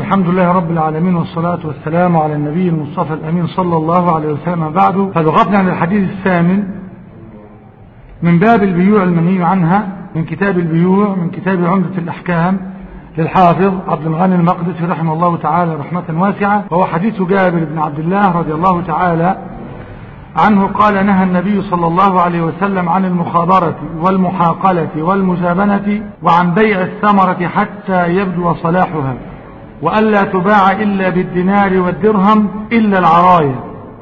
الحمد لله رب العالمين والصلاة والسلام على النبي المصطفى الأمين صلى الله عليه وسلم بعد فلغتنا عن الحديث الثامن من باب البيوع المنهي عنها من كتاب البيوع من كتاب عمدة الأحكام للحافظ عبد الغني المقدسي رحمه الله تعالى رحمة واسعة وهو حديث جابر بن عبد الله رضي الله تعالى عنه قال نهى النبي صلى الله عليه وسلم عن المخابرة والمحاقلة والمزابنة وعن بيع الثمرة حتى يبدو صلاحها وألا تباع إلا بالدينار والدرهم إلا العرايا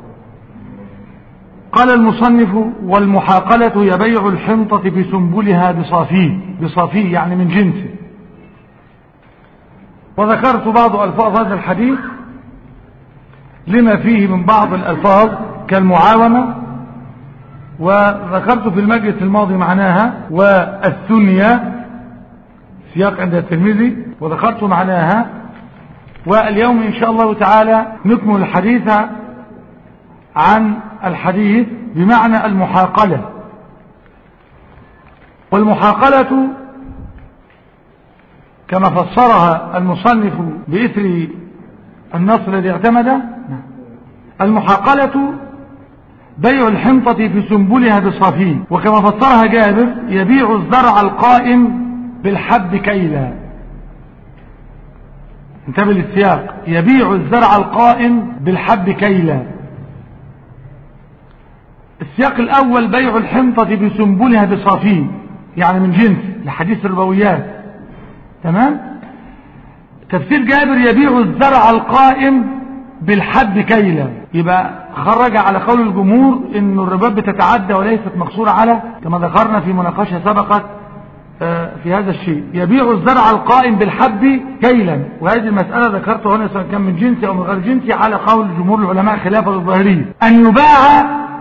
قال المصنف والمحاقلة هي بيع الحنطة بسنبلها بصافيه بصافيه يعني من جنسه وذكرت بعض ألفاظ هذا الحديث لما فيه من بعض الألفاظ كالمعاومة وذكرت في المجلس الماضي معناها والثنية سياق عند الترمذي وذكرت معناها واليوم إن شاء الله تعالى نكمل الحديث عن الحديث بمعنى المحاقلة والمحاقلة كما فسرها المصنف بإثر النص الذي اعتمده المحاقلة بيع الحنطة في سنبلها بصافيه وكما فسرها جابر يبيع الزرع القائم بالحب كيلا انتبه للسياق يبيع الزرع القائم بالحب كيلا السياق الأول بيع الحنطة بسنبلها بصافيه يعني من جنس لحديث الربويات تمام تفسير جابر يبيع الزرع القائم بالحب كيلا يبقى خرج على قول الجمهور ان الرباب بتتعدى وليست مقصورة على كما ذكرنا في مناقشة سبقت في هذا الشيء يبيع الزرع القائم بالحب كيلا وهذه المسألة ذكرتها هنا سواء كان من جنسي أو من غير جنسي على قول جمهور العلماء خلافا الظاهرية أن يباع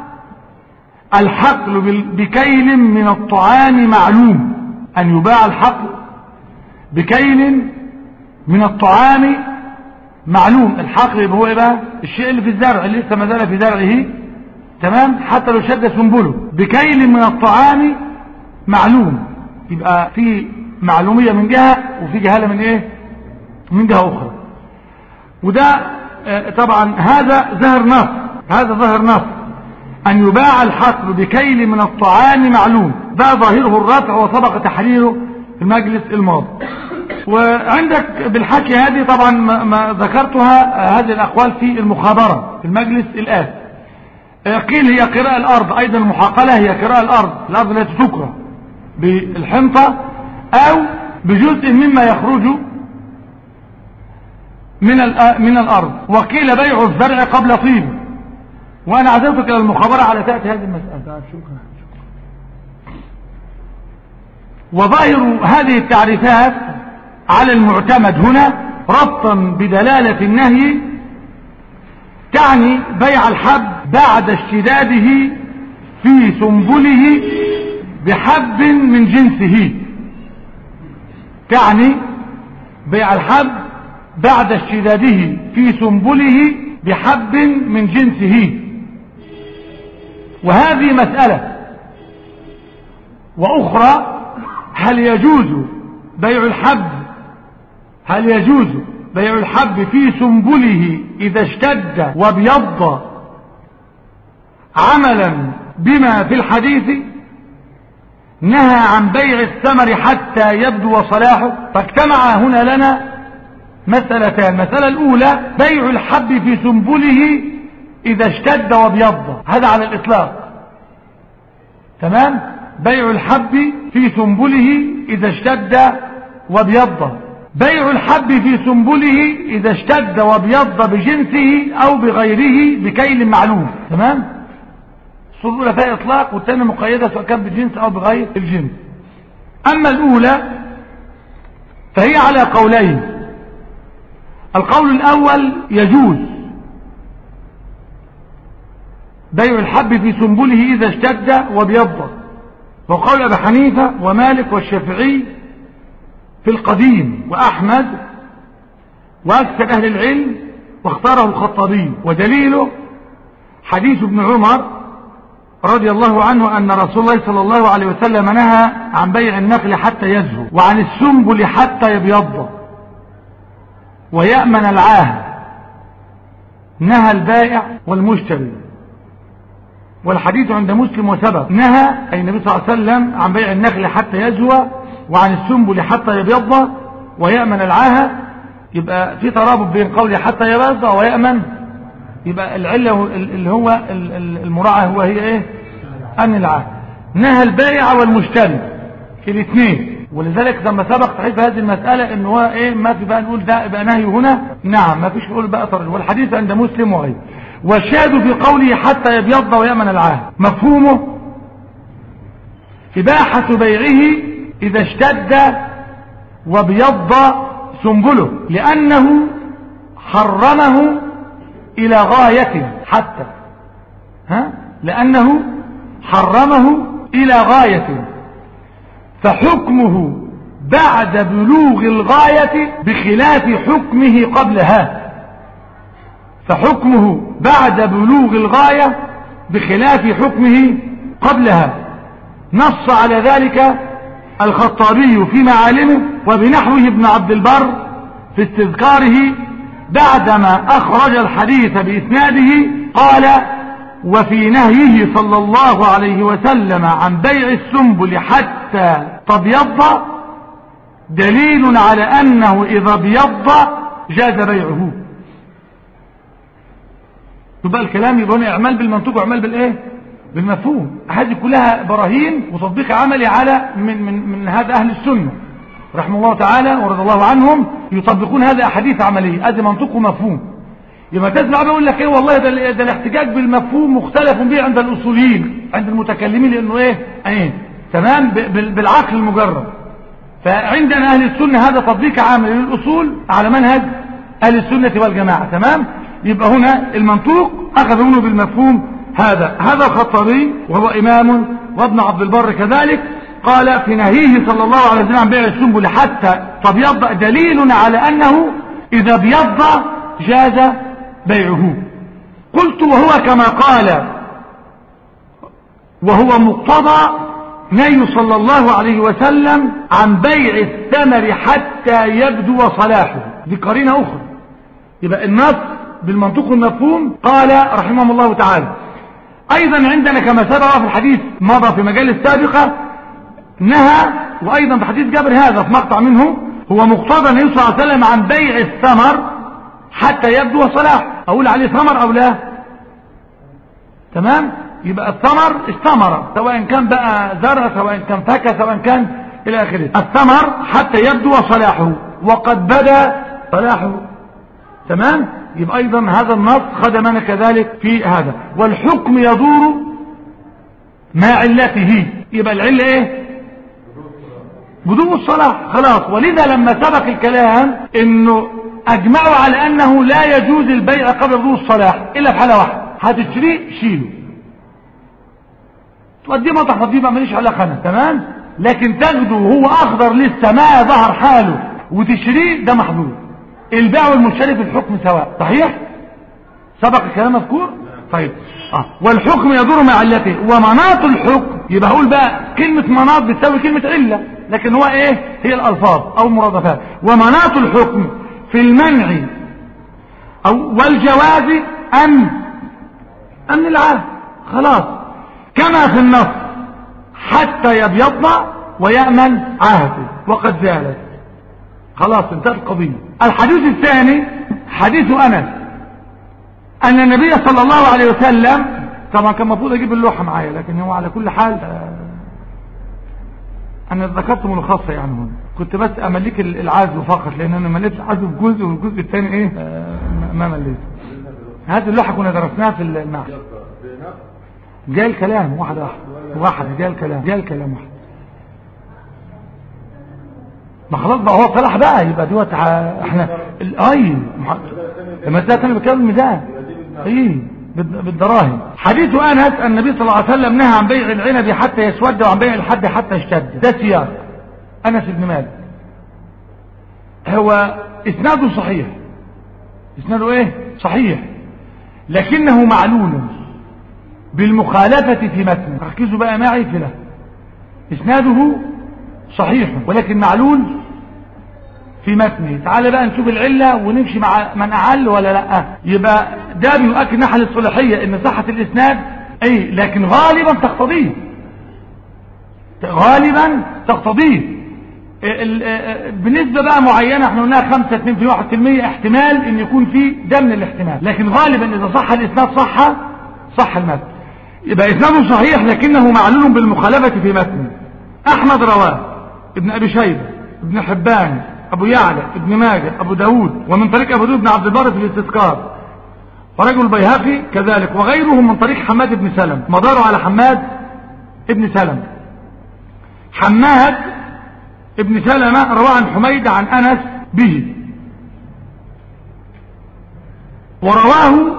الحقل بكيل من الطعام معلوم أن يباع الحقل بكيل من الطعام معلوم الحقل يبقى هو ايه بقى الشيء اللي في الزرع اللي لسه ما زال في زرعه تمام حتى لو شد سنبله بكيل من الطعام معلوم يبقى في معلومية من جهة وفي جهالة من ايه من جهة اخرى وده اه طبعا هذا ظهر نص هذا ظهر نص ان يباع الحقل بكيل من الطعام معلوم ده ظاهره الرفع وسبق تحريره في المجلس الماضي وعندك بالحكي هذه طبعا ما ذكرتها هذه الأقوال في المخابرة في المجلس الآن قيل هي قراءة الأرض أيضا المحاقلة هي قراءة الأرض الأرض التي تكرى بالحنطة أو بجزء مما يخرج من من الأرض وقيل بيع الزرع قبل طيب وأنا عزمتك إلى المخابرة على تأتي هذه المسألة شكرا وظاهر هذه التعريفات على المعتمد هنا ربطا بدلالة النهي تعني بيع الحب بعد اشتداده في سنبله بحب من جنسه تعني بيع الحب بعد اشتداده في سنبله بحب من جنسه وهذه مسألة وأخرى هل يجوز بيع الحب هل يجوز بيع الحب في سنبله إذا اشتد وابيض عملا بما في الحديث نهى عن بيع الثمر حتى يبدو صلاحه فاجتمع هنا لنا مسألتان المسألة الأولى بيع الحب في سنبله إذا اشتد وابيض هذا على الإطلاق تمام بيع الحب في سنبله إذا اشتد وابيض بيع الحب في سنبله إذا اشتد وابيض بجنسه أو بغيره بكيل معلوم تمام الصورة الأولى فيها إطلاق والثانية مقيدة سواء كان بجنس أو بغير الجنس أما الأولى فهي على قولين القول الأول يجوز بيع الحب في سنبله إذا اشتد وابيض وقول أبي حنيفة ومالك والشافعي في القديم وأحمد وأكثر أهل العلم واختاره الخطابي ودليله حديث ابن عمر رضي الله عنه أن رسول الله صلى الله عليه وسلم نهى عن بيع النخل حتى يزهو وعن السنبل حتى يبيض ويأمن العاهد نهى البائع والمشتري والحديث عند مسلم وسبق نهى أي النبي صلى الله عليه وسلم عن بيع النخل حتى يزوى وعن السنبل حتى يبيض ويأمن العاهة يبقى في ترابط بين قوله حتى يبيض ويأمن يبقى العلة اللي هو المراعى هو هي ايه أن العاهة نهى البائع والمشتري الاثنين ولذلك لما سبق صحيح في هذه المسألة ان هو ايه ما في بقى نقول ده بقى نهي هنا نعم ما فيش نقول بقى طرد والحديث عند مسلم وغيره والشاهد في قوله حتى يبيض ويأمن العهد مفهومه إباحة بيعه إذا اشتد وبيض سنبله لأنه حرمه إلى غاية حتى ها لأنه حرمه إلى غاية فحكمه بعد بلوغ الغاية بخلاف حكمه قبلها فحكمه بعد بلوغ الغاية بخلاف حكمه قبلها نص على ذلك الخطابي في معالمه وبنحوه ابن عبد البر في استذكاره بعدما أخرج الحديث بإسناده قال وفي نهيه صلى الله عليه وسلم عن بيع السنبل حتى تبيض دليل على أنه إذا ابيض جاز بيعه يبقى الكلام يبقى هنا اعمال بالمنطوق واعمال بالايه بالمفهوم هذه كلها براهين وتطبيق عملي على من من من هذا اهل السنه رحمه الله تعالى ورضي الله عنهم يطبقون هذا احاديث عمليه ادي منطق ومفهوم يبقى تسمع بيقول لك ايه والله ده, ده الاحتجاج بالمفهوم مختلف به عند الاصوليين عند المتكلمين لانه ايه ايه تمام بالعقل المجرد فعندنا اهل السنه هذا تطبيق عملي للاصول على منهج اهل السنه والجماعه تمام يبقى هنا المنطوق أخذ منه بالمفهوم هذا هذا الخطابي وهو إمام وابن عبد البر كذلك قال في نهيه صلى الله عليه وسلم عن بيع السنبل حتى تبيض دليل على أنه إذا بيض جاز بيعه قلت وهو كما قال وهو مقتضى نهي صلى الله عليه وسلم عن بيع الثمر حتى يبدو صلاحه دي قرينة أخرى يبقى النص بالمنطوق المفهوم قال رحمه الله تعالى ايضا عندنا كما سبق في الحديث مضى في مجال السابقة نهى وايضا في حديث جابر هذا في مقطع منه هو مقتضى النبي صلى الله عليه وسلم عن بيع الثمر حتى يبدو صلاح اقول عليه ثمر او لا تمام يبقى الثمر استمر سواء كان بقى زرع سواء كان فاكهه سواء كان الى اخره الثمر حتى يبدو صلاحه وقد بدا صلاحه تمام يبقى ايضا هذا النص خدمنا كذلك في هذا والحكم يدور مع علته يبقى العله ايه بدون الصلاح خلاص ولذا لما سبق الكلام انه اجمعوا على انه لا يجوز البيع قبل بدون الصلاح الا في حاله واحده هتشتريه شيله توديه مطرح توديه ما ماليش علاقه انا تمام لكن تاخده وهو اخضر لسه ما ظهر حاله وتشتريه ده محظوظ البيع والمشتري في الحكم سواء صحيح سبق الكلام مذكور طيب اه والحكم يدور مع علته ومناط الحكم يبقى هقول بقى كلمة مناط بتساوي كلمة علة لكن هو ايه هي الالفاظ او المرادفات ومناط الحكم في المنع او والجواز ان ان العهد خلاص كما في النص حتى يبيض ويأمن عهده وقد زالت خلاص انتهت القضية الحديث الثاني حديث أنس أن النبي صلى الله عليه وسلم طبعا كان المفروض أجيب اللوحة معايا لكن هو على كل حال أنا ذكرت ملخصة يعني هنا كنت بس أمليك العزو فقط لأن أنا مليت عزو في جزء والجزء الثاني إيه ما مليت هذه اللوحة كنا درسناها في المعهد جاء الكلام واحد واحد واحد جاء الكلام جاء الكلام واحد ما خلاص بقى هو صلاح بقى يبقى دوت احنا اي المسألة انا بتكلم الميزان اي بالدراهم حديث انس النبي صلى الله عليه وسلم نهى عن بيع العنب حتى يسود وعن بيع الحد حتى يشتد ده سياق انس بن مالك هو اسناده صحيح اسناده ايه صحيح لكنه معلول بالمخالفة في متن ركزوا بقى معي في ده اسناده صحيح ولكن معلول في متنه تعال بقى نشوف العلة ونمشي مع من أعل ولا لا يبقى ده بيؤكد ناحية الصلاحية ان صحة الاسناد اي لكن غالبا تقتضيه غالبا تقتضيه بنسبة بقى معينة احنا قلناها 5 2 في 1% احتمال ان يكون في ده من الاحتمال لكن غالبا اذا صح الاسناد صح صح المتن يبقى اسناده صحيح لكنه معلول بالمخالفة في متنه احمد رواه ابن ابي شيبة ابن حبان ابو يعلى ابن ماجه ابو داود ومن طريق ابو داود بن عبد البر في الاستذكار ورجل البيهقي كذلك وغيرهم من طريق حماد بن سلم مداره على حماد ابن سلم حماد ابن سلمة روى عن حميد عن انس به ورواه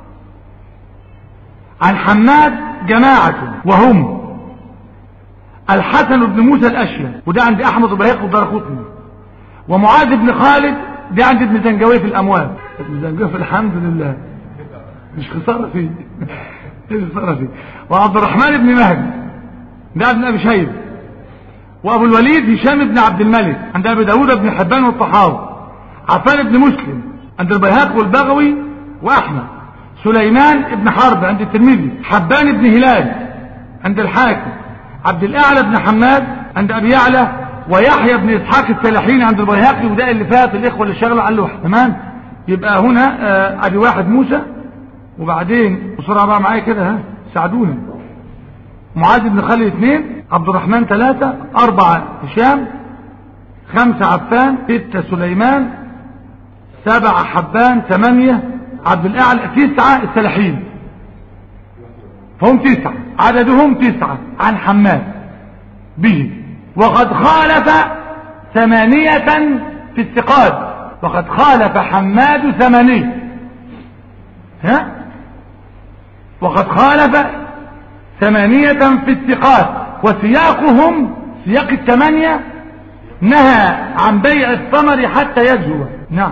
عن حماد جماعة وهم الحسن بن موسى الاشيم وده عند احمد وبهيق والدرقطني ومعاذ بن خالد ده عند ابن زنجوي في الاموال ابن زنجوي في الحمد لله مش خسارة فيه ايه خسارة فيه وعبد الرحمن بن مهدي ده ابن ابي شيب وابو الوليد هشام بن عبد الملك عند ابي داود بن حبان والطحاوي عفان بن مسلم عند البيهق والبغوي واحمد سليمان بن حرب عند الترمذي حبان بن هلال عند الحاكم عبد الاعلى بن حماد عند ابي يعلى ويحيى بن اسحاق السلاحين عند البيهقي وده اللي فات الاخوه اللي شغلوا على اللوحه تمام يبقى هنا آه ادي واحد موسى وبعدين بسرعه بقى معايا كده ها ساعدونا معاذ بن خالد اثنين عبد الرحمن ثلاثة أربعة هشام خمسة عفان ستة سليمان سبعة حبان ثمانية عبد الأعلى تسعة السلاحين هم تسعة عددهم تسعة عن حماد به وقد خالف ثمانية في الثقات وقد خالف حماد ثمانية ها وقد خالف ثمانية في الثقات وسياقهم سياق الثمانية نهى عن بيع الثمر حتى يزهو نعم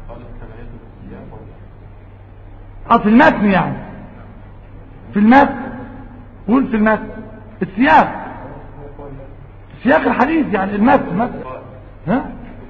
في المتن يعني في المتن قول في المتن السياق سياق الحديث يعني المتن متن ها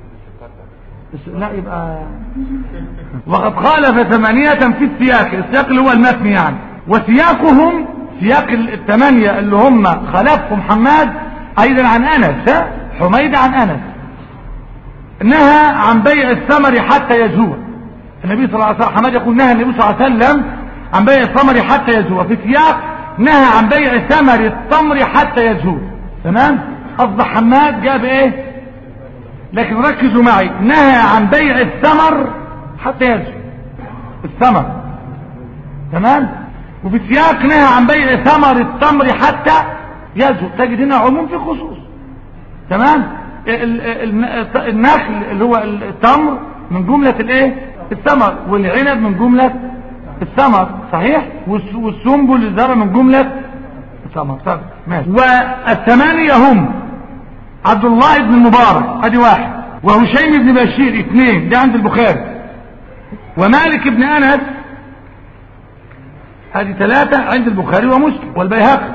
لا يبقى وقد خالف ثمانية في السياق السياق اللي هو المتن يعني وسياقهم سياق الثمانية اللي هم خلفهم حماد ايضا عن انس ها حميد عن انس نهى عن بيع الثمر حتى يزول النبي صلى الله عليه وسلم حماد يقول نهى النبي صلى الله عليه وسلم عن بيع الثمر حتى يزول في سياق نهى عن بيع ثمر التمر حتى يزول تمام اصبح حماد جاء بايه لكن ركزوا معي نهى عن بيع الثمر حتى يزول الثمر تمام وفي سياق نهى عن بيع ثمر التمر حتى يزهو تجد هنا عموم في خصوص تمام النخل اللي هو التمر من جملة الايه الثمر والعنب من جملة الثمر صحيح والسنبل الزرع من جملة الثمر طب ماشي والثمانية هم عبد الله بن المبارك ادي واحد وهشيم بن بشير اثنين ده عند البخاري ومالك بن انس هذه ثلاثة عند البخاري ومسلم والبيهقي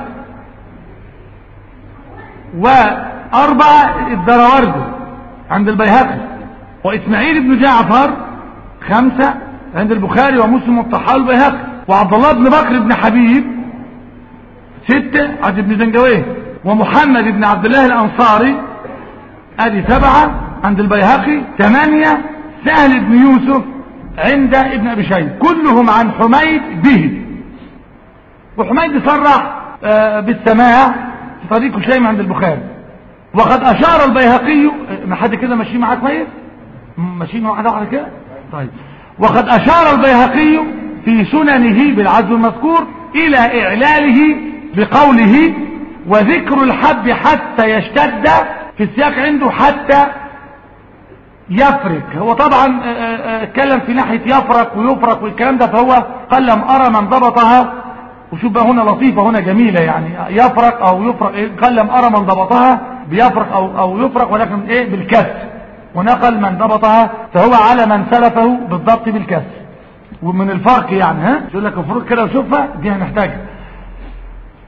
وأربعة الدراوردي عند البيهقي وإسماعيل بن جعفر خمسة عند البخاري ومسلم والطحاوي والبيهقي وعبد الله بن بكر بن حبيب ستة عند ابن زنجويه ومحمد بن عبد الله الأنصاري ادي سبعة عند البيهقي ثمانية سهل بن يوسف عند ابن ابي شيبه كلهم عن حميد به وحميد صرح بالسماع في طريق شيم عند البخاري وقد اشار البيهقي ما حد كده ماشي معاه كويس ماشيين واحده واحده كده طيب وقد اشار البيهقي في سننه بالعزو المذكور الى اعلاله بقوله وذكر الحب حتى يشتد في السياق عنده حتى يفرك هو طبعا اتكلم في ناحية يفرك ويفرك والكلام ده فهو قال لم ارى من ضبطها وشوف بقى هنا لطيفة هنا جميلة يعني يفرق او يفرق قال لم ارى من ضبطها بيفرق او, أو يفرق ولكن ايه بالكسر ونقل من ضبطها فهو على من سلفه بالضبط بالكسر ومن الفرق يعني ها يقول لك افرق كده وشوفها دي هنحتاجها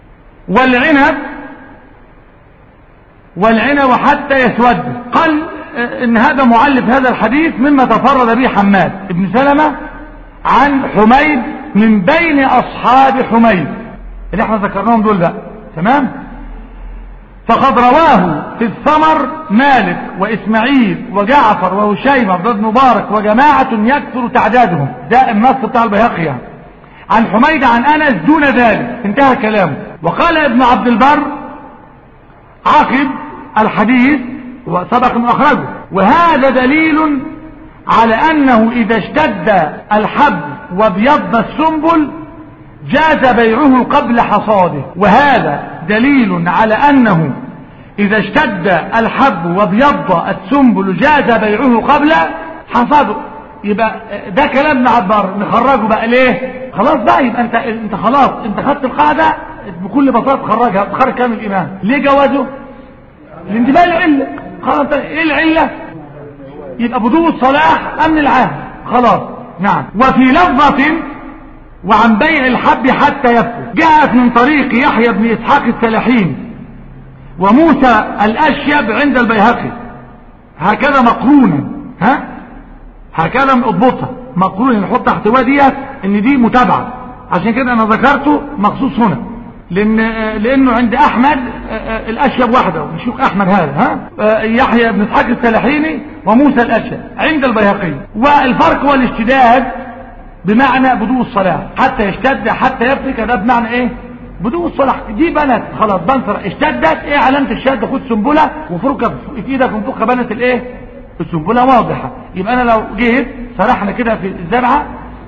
والعنب والعنب حتى يسود قال ان هذا معلف هذا الحديث مما تفرد به حماد ابن سلمة عن حميد من بين اصحاب حميد اللي احنا ذكرناهم دول بقى تمام فقد رواه في الثمر مالك واسماعيل وجعفر وهشيم بن مبارك وجماعة يكثر تعدادهم ده النص بتاع البيهقي يعني عن حميد عن انس دون ذلك انتهى كلامه وقال ابن عبد البر عقب الحديث وسبق من اخرجه وهذا دليل على انه اذا اشتد الحب وابيض السنبل جاز بيعه قبل حصاده وهذا دليل على انه اذا اشتد الحب وابيض السنبل جاز بيعه قبل حصاده يبقى ده كلام ابن عبار نخرجه بقى ليه خلاص بقى يبقى انت انت خلاص انت خدت القاعده بكل بساطه تخرجها تخرج كام الامام ليه جوازه الانتباه العله خلاص ايه العله يبقى بدو الصلاح امن العهد خلاص نعم وفي لفظه وعن بيع الحب حتى يفسد جاءت من طريق يحيى بن اسحاق السلاحين وموسى الاشيب عند البيهقي هكذا مقرونا ها هكذا اضبطها مقرون نحط تحت ديت ان دي متابعه عشان كده انا ذكرته مخصوص هنا لان لانه عند احمد الاشيب وحده نشوف احمد هذا ها يحيى بن اسحاق السلاحيني وموسى الاشيب عند البيهقي والفرق هو الاشتداد بمعنى بدو الصلاه حتى يشتد حتى يفلك ده بمعنى ايه بدو الصلاه دي بنت خلاص بنت اشتدت ايه علامه الشد خد سنبله وفركه في ايدك وانفخها بنت الايه السنبله واضحه يبقى انا لو جيت سرحنا كده في الزرعه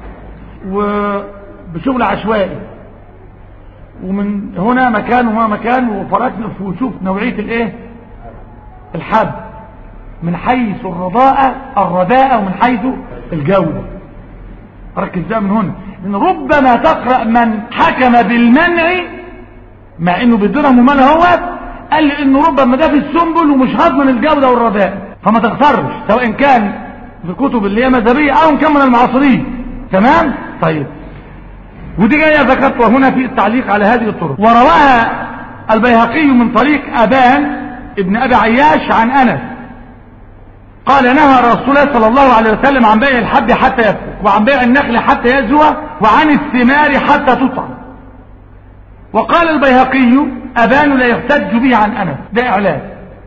وبشغل عشوائي ومن هنا مكان وهنا مكان وفرجنا ونشوف نوعيه الايه الحب من حيث الرضاءة الرداءة ومن حيث الجودة ركز ده من هنا لأن ربما تقرأ من حكم بالمنع مع انه بيدرهم ومن هو قال لي انه ربما ده في السنبل ومش هضمن الجودة والرداء فما تغترش سواء كان في الكتب اللي هي مذهبية او ان كان من المعاصرين تمام طيب ودي جاية ذكرتها هنا في التعليق على هذه الطرق ورواها البيهقي من طريق ابان ابن ابي عياش عن انس قال نهى رسول الله صلى الله عليه وسلم عن بيع الحب حتى يفسد وعن بيع النخل حتى يزوى وعن الثمار حتى تطعم وقال البيهقي أبان لا يحتج به عن أنس ده إعلان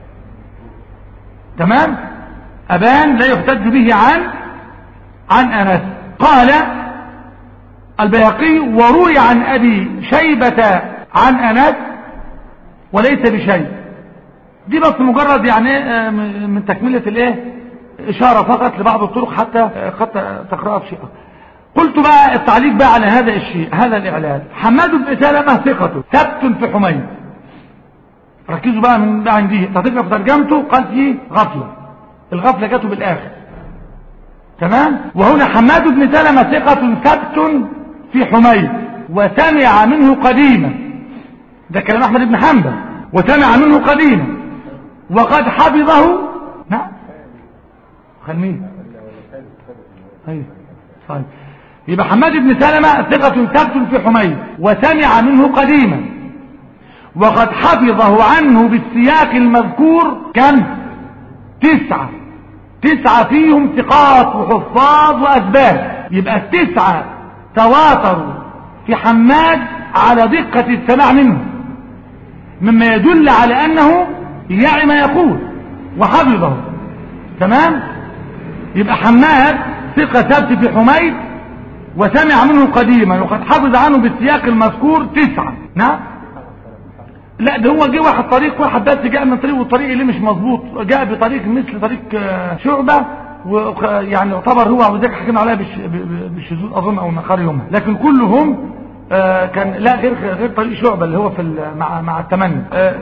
تمام أبان لا يحتج به عن عن أنس قال البيهقي وروي عن أبي شيبة عن أنس وليس بشيء دي بس مجرد يعني من تكملة الايه اشارة فقط لبعض الطرق حتى قد تقرأها في شيء قلت بقى التعليق بقى على هذا الشيء هذا الاعلان حماد بن سلمة ثقته ثبت في حميد ركزوا بقى من بقى عندي تقرأ في ترجمته قال فيه غفلة الغفلة جاته بالاخر تمام وهنا حماد بن سلمة ثقة ثبت في حميد وسمع منه قديما ده كلام احمد بن حنبل وسمع منه قديما وقد حفظه نعم خل مين ايوه طيب يبقى حماد بن سلمة ثقة ثبت في حميد وسمع منه قديما وقد حفظه عنه بالسياق المذكور كم تسعة تسعة فيهم ثقات وحفاظ وأسباب يبقى التسعة تواتروا في حماد على دقة السماع منه مما يدل على أنه يعي ما يقول وحفظه تمام يبقى حماد ثقة ثبت في حميد وسمع منه قديما وقد حفظ عنه بالسياق المذكور تسعة نعم لا ده هو جه واحد طريق واحد بس جاء من طريق والطريق اللي مش مظبوط جاء بطريق مثل طريق شعبة ويعني يعتبر هو وذلك حكينا عليها بالشذوذ اظن او النخار يومها لكن كلهم آه كان لا غير غير طريق شعبة اللي هو في مع مع التمني آه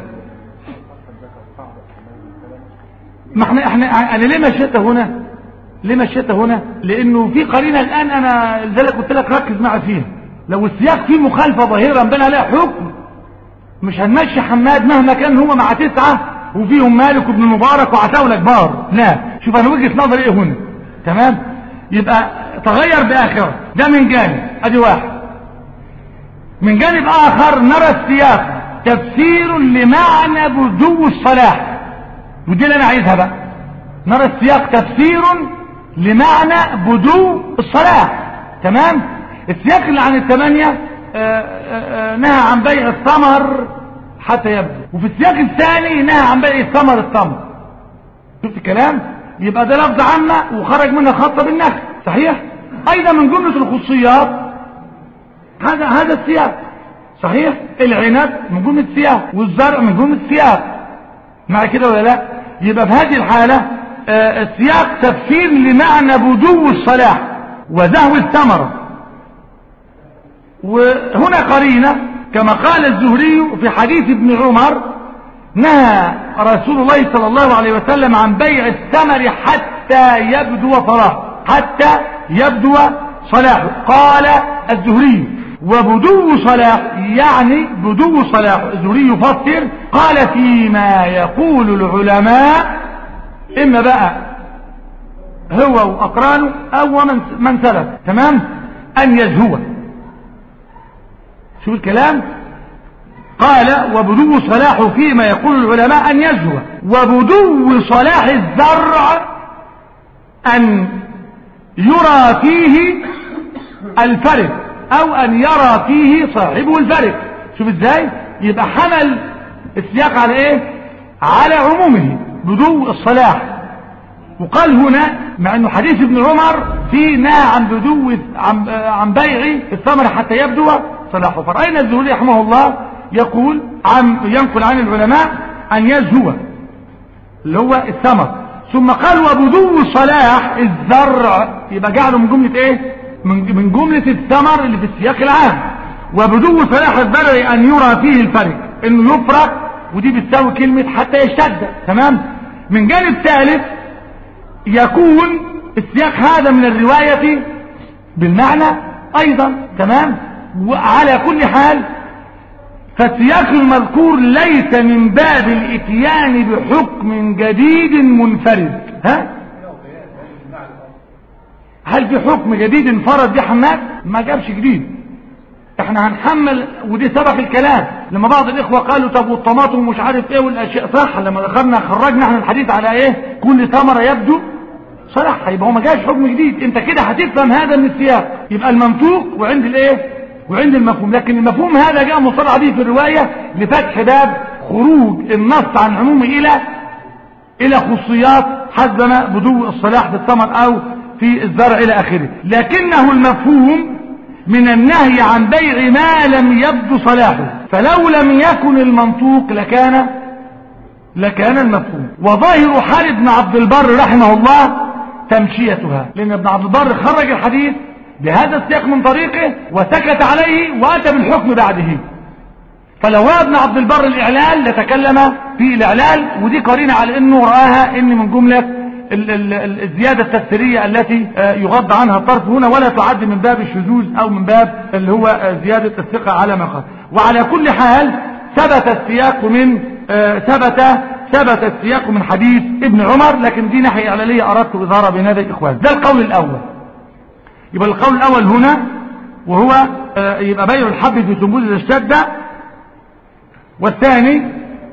ما احنا احنا انا ليه مشيت هنا ليه مشيت هنا لانه في قرينه الان انا لذلك قلت لك ركز معي فيها لو السياق فيه مخالفه ظاهره بين عليها حكم مش هنمشي حماد مهما كان هو مع تسعه وفيهم مالك وابن مبارك وعتاوله كبار لا شوف انا وجهه نظري ايه هنا تمام يبقى تغير باخره ده من جانب ادي واحد من جانب اخر نرى السياق تفسير لمعنى بدو الصلاح ودي اللي انا عايزها بقى نرى السياق تفسير لمعنى بدو الصلاة تمام السياق اللي عن الثمانية آه، آه، آه، نهى عن بيع الثمر حتى يبدو وفي السياق الثاني نهى عن بيع الثمر الثمر شفت الكلام يبقى ده لفظ عامة وخرج منها خطة بالنخل صحيح ايضا من جملة الخصوصيات هذا هذا السياق صحيح العنب من جملة السياق والزرع من جملة السياق مع كده ولا لا يبقى في هذه الحالة آه، السياق تفسير لمعنى بدو الصلاح وزهو الثمرة وهنا قرينة كما قال الزهري في حديث ابن عمر نهى رسول الله صلى الله عليه وسلم عن بيع الثمر حتى يبدو صلاحه حتى يبدو صلاحه قال الزهري وبدو صلاح يعني بدو صلاح الزهري يفسر قال فيما يقول العلماء اما بقى هو واقرانه او من من سلف تمام ان يزهو شوف الكلام قال وبدو صلاح فيما يقول العلماء أن يزهو وبدو صلاح الزرع أن يرى فيه الفرق أو أن يرى فيه صاحبه الفرق شوف ازاي يبقى حمل السياق على ايه على عمومه بدو الصلاح وقال هنا مع انه حديث ابن عمر في نهى عن بدو عن, عن بيع الثمر حتى يبدو صلاحه فرأينا الزهري رحمه الله يقول عن ينقل عن العلماء أن يزهو اللي هو الثمر ثم قال وبدو صلاح الزرع يبقى جعله من جملة ايه من من جملة الثمر اللي في السياق العام وبدو صلاح الزرع أن يرى فيه الفرق انه يفرق ودي بتساوي كلمة حتى يشتد تمام من جانب ثالث يكون السياق هذا من الرواية بالمعنى ايضا تمام وعلى كل حال فالسياق المذكور ليس من باب الاتيان بحكم جديد منفرد ها هل في حكم جديد انفرد يا حماد ما جابش جديد احنا هنحمل ودي سبق الكلام لما بعض الاخوه قالوا طب والطماطم ومش عارف ايه والاشياء صح لما دخلنا خرجنا احنا الحديث على ايه كل ثمره يبدو صح يبقى هو ما جاش حكم جديد انت كده هتفهم هذا من السياق يبقى المنطوق وعند الايه وعند المفهوم لكن المفهوم هذا جاء مصطلح به في الروايه لفتح باب خروج النص عن عمومه الى الى خصوصيات حسب ما بدو الصلاح في الثمر او في الزرع الى اخره لكنه المفهوم من النهي عن بيع ما لم يبدو صلاحه فلو لم يكن المنطوق لكان لكان المفهوم وظاهر حال ابن عبد البر رحمه الله تمشيتها لان ابن عبد البر خرج الحديث بهذا السياق من طريقه وسكت عليه واتى بالحكم بعده فلو رأى ابن عبد البر الاعلال لتكلم في الاعلال ودي قرينه على انه راها ان من جمله الزيادة التفسيرية التي يغض عنها الطرف هنا ولا تعد من باب الشذوذ او من باب اللي هو زيادة الثقة على ما قال وعلى كل حال ثبت السياق من ثبت ثبت السياق من حديث ابن عمر لكن دي ناحية إعلالية أردت إظهارها بين هذا الإخوان ده القول الأول يبقى القول الأول هنا وهو يبقى بيع الحب في سنبوذ إذا اشتد والثاني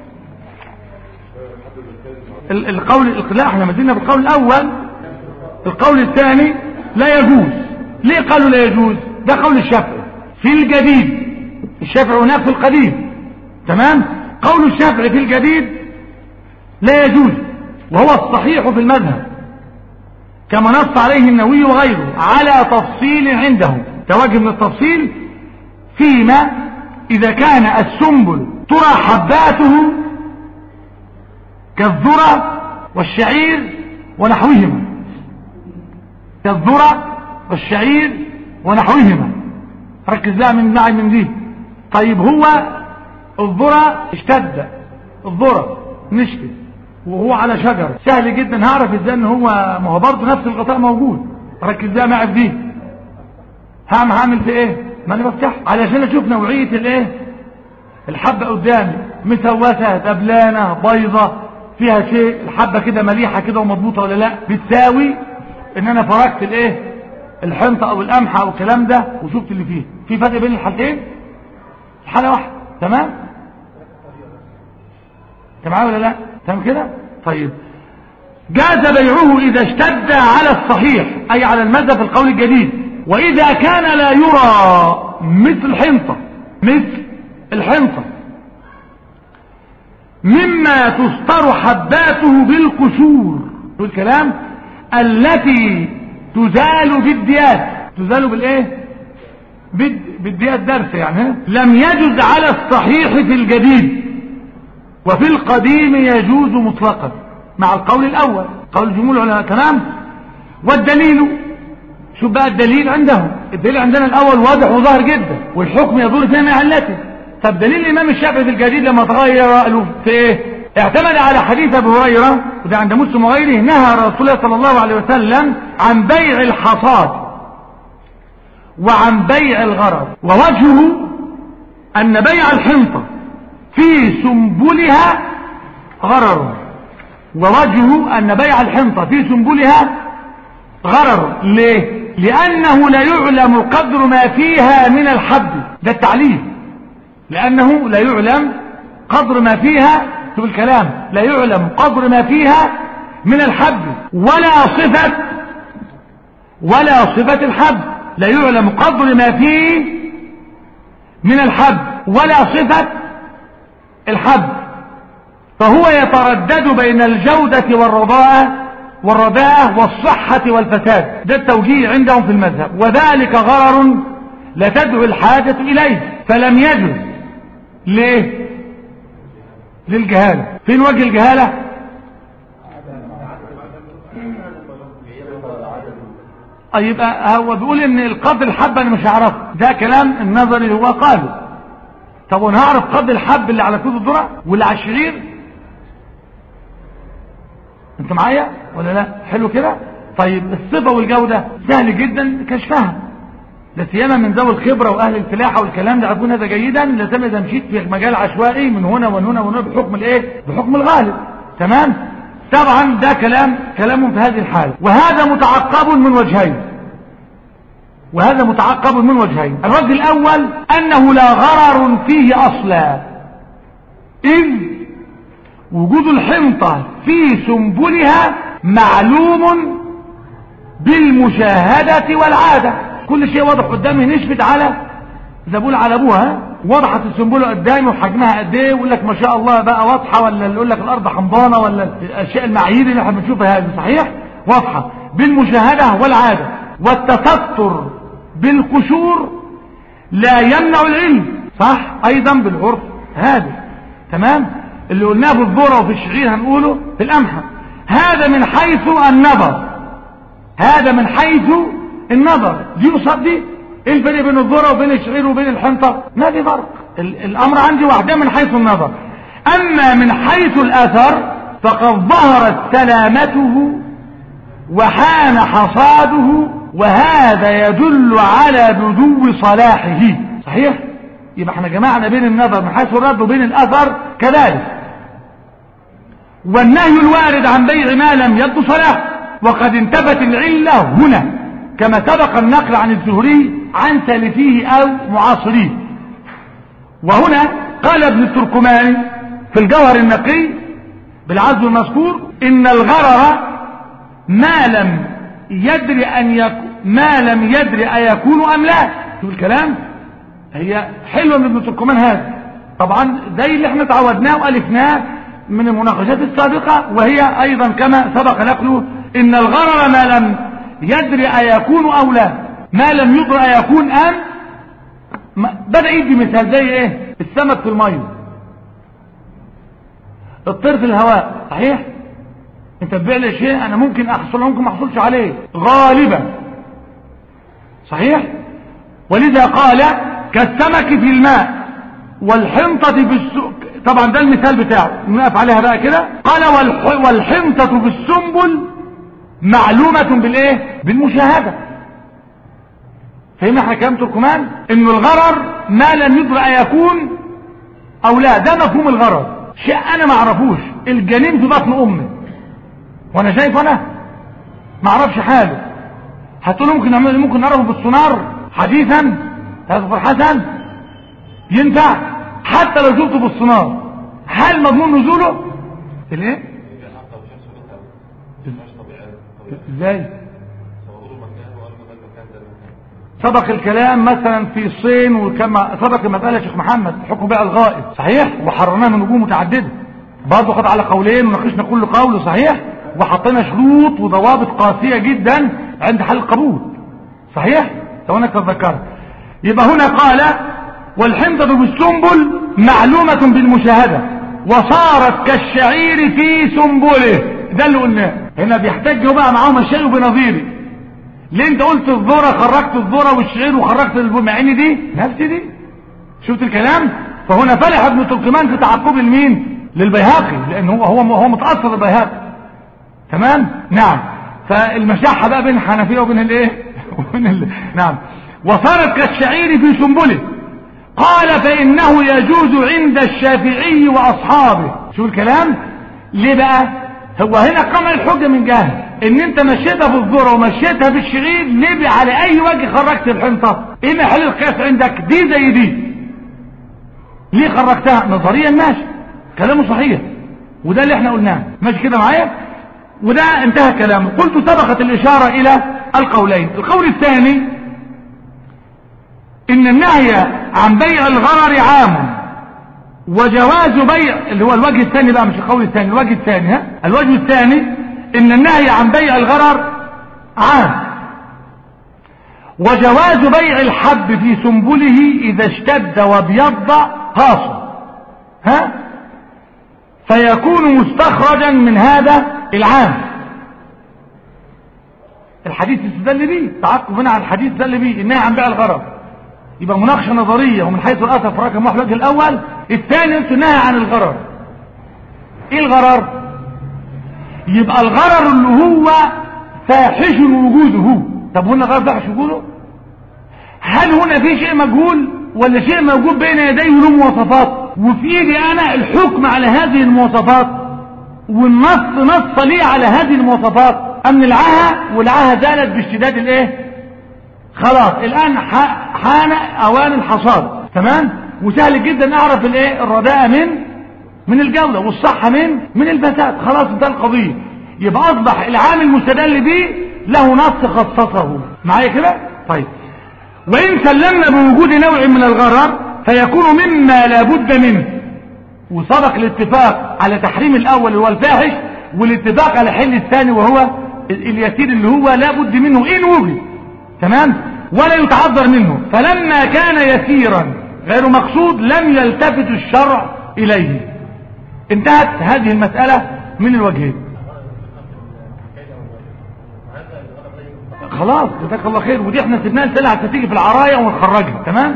القول لا احنا مدينا بالقول الأول القول الثاني لا يجوز ليه قالوا لا يجوز ده قول الشافعي في الجديد الشافعي هناك في القديم تمام قول الشافعي في الجديد لا يجوز وهو الصحيح في المذهب كما نص عليه النووي وغيره على تفصيل عنده توجه من التفصيل فيما إذا كان السنبل ترى حباته كالذرة والشعير ونحوهما كالذرة والشعير ونحوهما ركز لها من معي من دي طيب هو الذرة اشتد الذرة نشفت وهو على شجر سهل جدا هعرف ازاي ان هو ما هو برضه نفس الغطاء موجود ركز لها معي في دي هعمل هعمل في ايه ما انا بفتح علشان اشوف نوعية الايه الحبة قدامي مسوسة دبلانة بيضة فيها شيء الحبة كده مليحة كده ومضبوطة ولا لا بتساوي ان انا فركت الايه الحنطة او القمحة او الكلام ده وشفت اللي فيه في فرق بين الحالتين حالة واحدة تمام انت معايا ولا لا تمام كده طيب جاز بيعه إذا اشتد على الصحيح أي على المذهب في القول الجديد وإذا كان لا يرى مثل الحنطة مثل الحنطة مما تستر حباته بالقشور الكلام التي تزال بالديات تزال بالايه بالديات درس يعني لم يجز على الصحيح في الجديد وفي القديم يجوز مطلقا مع القول الاول قول جمهور العلماء تمام والدليل شوف بقى الدليل عندهم الدليل عندنا الاول واضح وظاهر جدا والحكم يدور في محلته طب دليل الامام الشافعي في الجديد لما تغير له في ايه اعتمد على حديث ابي هريره وده عند مسلم وغيره نهى رسول الله صلى الله عليه وسلم عن بيع الحصاد وعن بيع الغرض ووجهه ان بيع الحنطه في سنبلها غرر ووجهه ان بيع الحنطه في سنبلها غرر ليه لانه لا يعلم قدر ما فيها من الحب ده التعليم لانه لا يعلم قدر ما فيها شوف الكلام لا يعلم قدر ما فيها من الحب ولا صفة ولا صفة الحب لا يعلم قدر ما فيه من الحب ولا صفة الحب فهو يتردد بين الجودة والرضاءة والرداءة والصحة والفساد ده التوجيه عندهم في المذهب وذلك غرر لا تدعو الحاجة إليه فلم يجز ليه للجهالة فين وجه الجهالة يبقى هو بيقول ان القدر الحب انا مش هعرفه ده كلام النظري اللي هو قاله طب وانا هعرف قدر الحب اللي على كود الذره واللي على الشعير انت معايا ولا لا حلو كده طيب الصفه والجوده سهل جدا كشفها لا سيما من ذوي الخبره واهل الفلاحه والكلام ده يعرفون هذا جيدا لا سيما اذا مشيت في مجال عشوائي من هنا ومن هنا ومن هنا بحكم الايه بحكم الغالب تمام طبعا ده كلام كلام في هذه الحاله وهذا متعقب من وجهين وهذا متعقب من وجهين الوجه الاول انه لا غرر فيه اصلا اذ وجود الحنطه في سنبلها معلوم بالمشاهده والعاده كل شيء واضح قدامي نشفت على زبول على ابوها وضحت السنبله قدامي وحجمها قد ايه ويقول لك ما شاء الله بقى واضحه ولا اللي يقول لك الارض حمضانه ولا الاشياء المعايير اللي احنا بنشوفها هذه صحيح واضحه بالمشاهده والعاده والتستر بالقشور لا يمنع العلم صح ايضا بالعرف هذا تمام اللي قلناه في الذره وفي الشعير هنقوله في الامحى هذا من حيث النظر هذا من حيث النظر دي قصاد دي ايه الفرق بين الذره وبين الشعير وبين الحنطه ما في فرق الامر عندي واحده من حيث النظر اما من حيث الاثر فقد ظهرت سلامته وحان حصاده وهذا يدل على بدو صلاحه صحيح يبقى احنا جمعنا بين النظر من حيث الرد وبين الاثر كذلك والنهي الوارد عن بيع ما لم يبدو صلاح وقد انتفت العله هنا كما سبق النقل عن الزهري عن سالفيه او معاصريه وهنا قال ابن التركماني في الجوهر النقي بالعزو المذكور ان الغرر ما لم يدري ان يكون ما لم يدري ايكون ام لا شوف الكلام هي حلوه من ابن التركمان هذا طبعا زي اللي احنا تعودناه والفناه من المناقشات السابقه وهي ايضا كما سبق نقله ان الغرر ما لم يدري أيكون أو لا ما لم يدري أيكون أم بدأ يدي مثال زي ايه السمك في المية الطير في الهواء صحيح انت تبيع لي شيء انا ممكن احصل ممكن ما احصلش عليه غالبا صحيح ولذا قال كالسمك في الماء والحنطة في السوق طبعا ده المثال بتاعه نقف عليها بقى كده قال والح... والحنطة في السنبل معلومة بالايه بالمشاهدة فهمنا احنا كلام تركمان انه الغرر ما لم يدرى يكون او لا ده مفهوم الغرر شيء انا ما اعرفوش الجنين في بطن امي وانا شايف انا ما اعرفش حاله هتقول ممكن نعمل ممكن نعرفه بالسونار حديثا يصبر حسن ينفع حتى لو شفته بالسونار هل مضمون نزوله الايه ازاي سبق الكلام مثلا في الصين وكما سبق المسألة شيخ محمد حكم بقى الغائب صحيح وحررناه من وجوه متعددة برضه خد على قولين وناقشنا كل قول صحيح وحطينا شروط وضوابط قاسية جدا عند حل القبول صحيح لو انا تذكرت يبقى هنا قال والحنطة بالسنبل معلومة بالمشاهدة وصارت كالشعير في سنبله ده اللي قلناه هنا بيحتاجوا بقى معاهم الشيء بنظيره ليه انت قلت الذرة خرجت الذرة والشعير وخرجت مع ان دي نفس دي شفت الكلام فهنا فلح ابن تركمان في تعقب المين للبيهقي لان هو هو هو متاثر بالبيهقي تمام نعم فالمشاحه بقى بين الحنفيه وبين الايه وبين ال... نعم وصارت كالشعير في سنبله قال فانه يجوز عند الشافعي واصحابه شو الكلام ليه بقى هو هنا قام الحجه من جهه ان انت مشيتها في الذره ومشيتها في الشعير ليه على اي وجه خرجت الحنطه ايه محل القياس عندك دي زي دي ليه خرجتها نظريا ماشي كلامه صحيح وده اللي احنا قلناه ماشي كده معايا وده انتهى كلامه قلت سبقت الاشاره الى القولين القول الثاني ان النهي عن بيع الغرر عام وجواز بيع اللي هو الوجه الثاني بقى مش القول الثاني الوجه الثاني ها الوجه الثاني ان النهي عن بيع الغرر عام وجواز بيع الحب في سنبله اذا اشتد وابيض خاص ها فيكون مستخرجا من هذا العام الحديث استدل به تعقب هنا على الحديث استدل به النهي عن بيع الغرر يبقى مناقشه نظريه ومن حيث الاثر في رقم واحد الاول الثاني انت نهي عن الغرر ايه الغرر يبقى الغرر اللي هو فاحش وجوده طب هنا غرر فاحش وجوده هل هنا في شيء مجهول ولا شيء موجود بين يديه له مواصفات وفي ايدي انا الحكم على هذه المواصفات والنص نص لي على هذه المواصفات ام نلعها والعاها زالت باشتداد الايه خلاص الان حان اوان الحصاد تمام وسهل جدا اعرف الايه الرداء من من الجودة والصحة من من الفساد خلاص ده القضية يبقى اصبح العامل المستدل به له نص خصصه معايا كده طيب وان سلمنا بوجود نوع من الغرر فيكون مما لا بد منه وسبق الاتفاق على تحريم الاول هو الفاحش والاتفاق على حل الثاني وهو اليسير اللي هو لا بد منه ان وجد تمام ولا يتعذر منه فلما كان يسيرا غير مقصود لم يلتفت الشرع اليه انتهت هذه المسألة من الوجهين خلاص جزاك الله خير ودي احنا سيبناها السلعة هتيجي في العراية ونخرجها تمام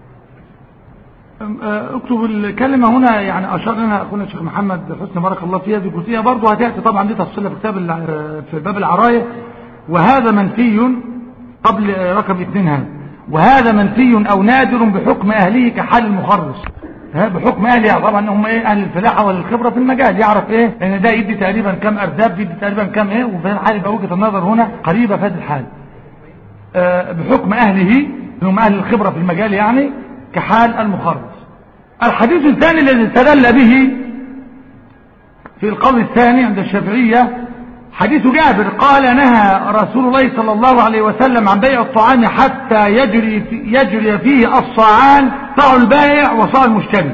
اكتب الكلمة هنا يعني اشار لنا اخونا الشيخ محمد حسني بارك الله فيها دي جزئية برضه هتأتي طبعا دي تفصيلها في كتاب في باب العراية وهذا منفي قبل رقم اثنين هذا وهذا منفي او نادر بحكم اهله كحال المخرص بحكم اهلي طبعا هم ايه اهل الفلاحه والخبره في المجال يعرف ايه لان ده يدي تقريبا كم ارزاب يدي تقريبا كم ايه وفي الحال يبقى وجهه النظر هنا قريبه في هذه الحال آه بحكم اهله هم اهل الخبره في المجال يعني كحال المخرص الحديث الثاني الذي استدل به في القول الثاني عند الشافعيه حديث جابر قال نهى رسول الله صلى الله عليه وسلم عن بيع الطعام حتى يجري, في يجري فيه الصاعان صاع البائع وصاع المشتري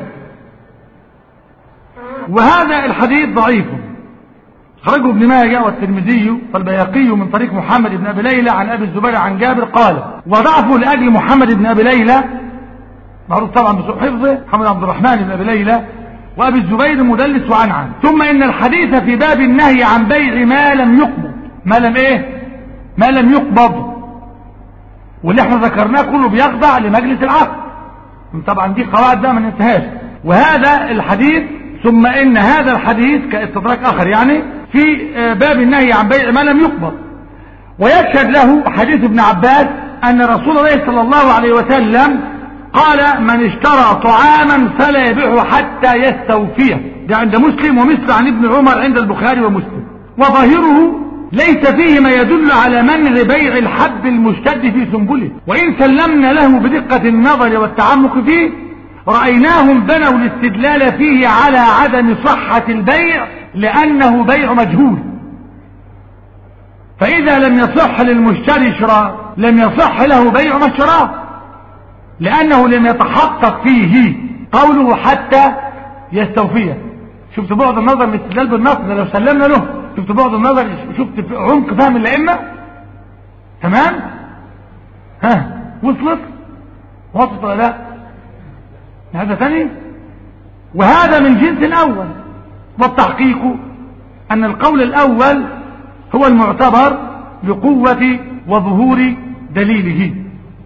وهذا الحديث ضعيف خرجه ابن ماجه والترمذي والبياقي من طريق محمد بن ابي ليلى عن ابي الزبير عن جابر قال وضعفه لاجل محمد بن ابي ليلى معروف طبعا بسوء حفظه محمد عبد الرحمن بن ابي ليلى وابي الزبير مدلس وعنعن ثم ان الحديث في باب النهي عن بيع ما لم يقبض ما لم ايه ما لم يقبض واللي احنا ذكرناه كله بيخضع لمجلس العقد طبعا دي قواعد ده ما ننساهاش وهذا الحديث ثم ان هذا الحديث كاستدراك اخر يعني في باب النهي عن بيع ما لم يقبض ويشهد له حديث ابن عباس ان رسول الله صلى الله عليه وسلم قال من اشترى طعاما فلا يبيعه حتى يستوفيه ده عند مسلم ومثل عن ابن عمر عند البخاري ومسلم وظاهره ليس فيه ما يدل على منع بيع الحب المشتد في سنبله وإن سلمنا له بدقة النظر والتعمق فيه رأيناهم بنوا الاستدلال فيه على عدم صحة البيع لأنه بيع مجهول فإذا لم يصح للمشتري شراء لم يصح له بيع ما اشتراه لأنه لم يتحقق فيه قوله حتى يستوفيه شفت بعد النظر من استدلال بالنص ده لو سلمنا له شفت بعد النظر شفت عمق فهم الأئمة تمام ها وصلت وصلت ولا لا هذا ثاني وهذا من جنس الأول والتحقيق أن القول الأول هو المعتبر بقوة وظهور دليله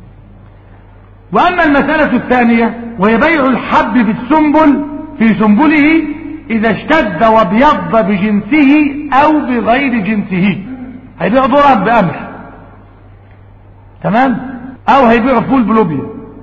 وأما المسألة الثانية وهي بيع الحب في السنبل في سنبله إذا اشتد وابيض بجنسه أو بغير جنسه هيبيع ذرة بأمر تمام أو هيبيع فول بلوبيا